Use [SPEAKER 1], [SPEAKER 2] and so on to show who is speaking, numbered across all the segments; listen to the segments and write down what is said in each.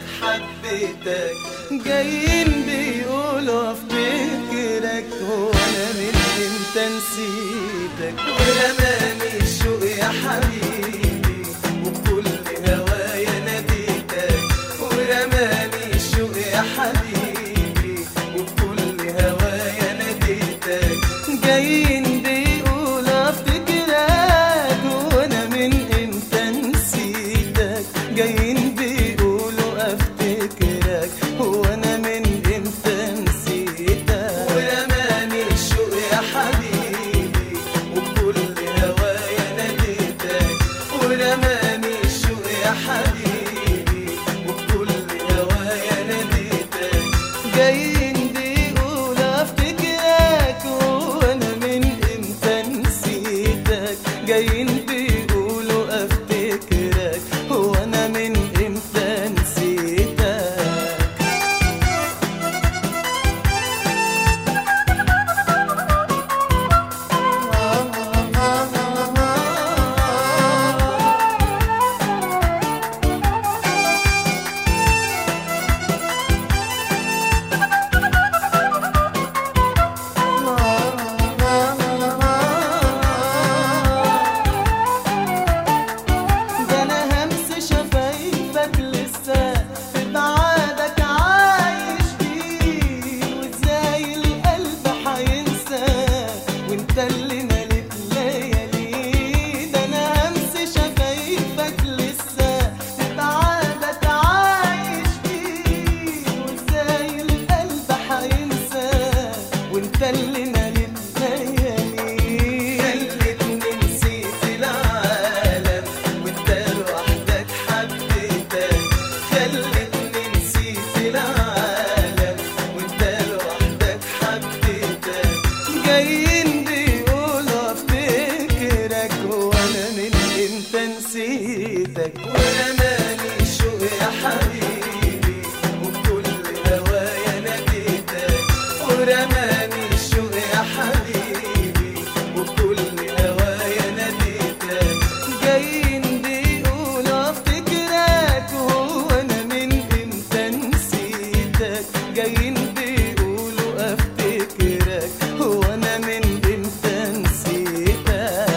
[SPEAKER 1] حبيتك جايين بيقولوا افتكرك وانا من امتى نسيتك ورماني الشوق يا حبيبي وبكل هوايا ناديتك ورماني الشوق يا حبيبي وبكل هوايا ناديتك جايين بيقولوا افتكرك وانا من امتى نسيتك جايين بيقولوا افتكرك وانا من امتى نسيتك ورماني الشوق يا حبيبي وبكل هوايا ناديتك ورماني الشوق يا حبيبي وبكل هوايا ناديتك جايين بيقولوا افتكرك وانا من امتى نسيتك جايين بيقولوا افتكرك وانا من امتى نسيتك ده انا همس شفايفك لسه في بعادك عايش فيه وازاي القلب حينسى وانت اللي ملك ليالي ده انا همس شفايفك لسه في بعادك عايش فيه وازاي القلب حينسى وانت اللي ملك ليالي خلتني نسيت العالم وانت لوحدك حبيتك خلتني نسيت العالم وانت لوحدك حبيتك جايين بيقولوا افتكرك وانا من امتى نسيتك ورماني الشوق يا حبيبي وبكل هوايا ناديتك ورماني الشوق يا حبيبي وبكل هوايا ناديتك جايين بيقولوا افتكرك وانا من امتى نسيتك جايين بيقولوا افتكرك وانا من امتى نسيتك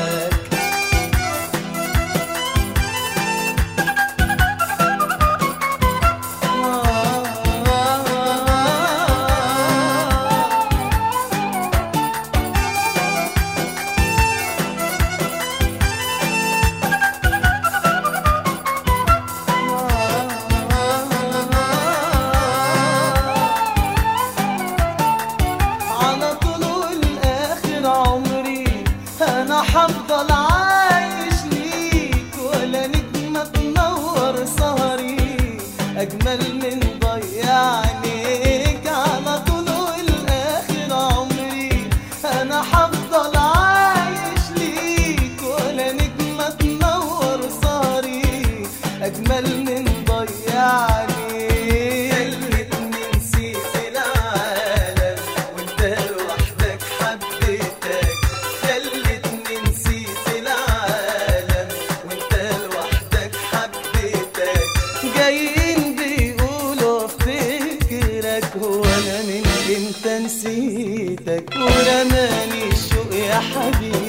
[SPEAKER 1] على طول والاخر عمري انا حفضل عايش ليك ولا نجمة تنور سهري اجمل من ضيع عينيك على طول والاخر عمري انا حفضل عايش ليك ولا نجمة تنور سهري اجمل من ضيع عينيك خلتني نسيت العالم وانت لوحدك حبيتك خلتني نسيت العالم وانت لوحدك حبيتك جايين بيقولوا افتكرك وانا من امتى نسيتك ورماني الشوق يا حبيبي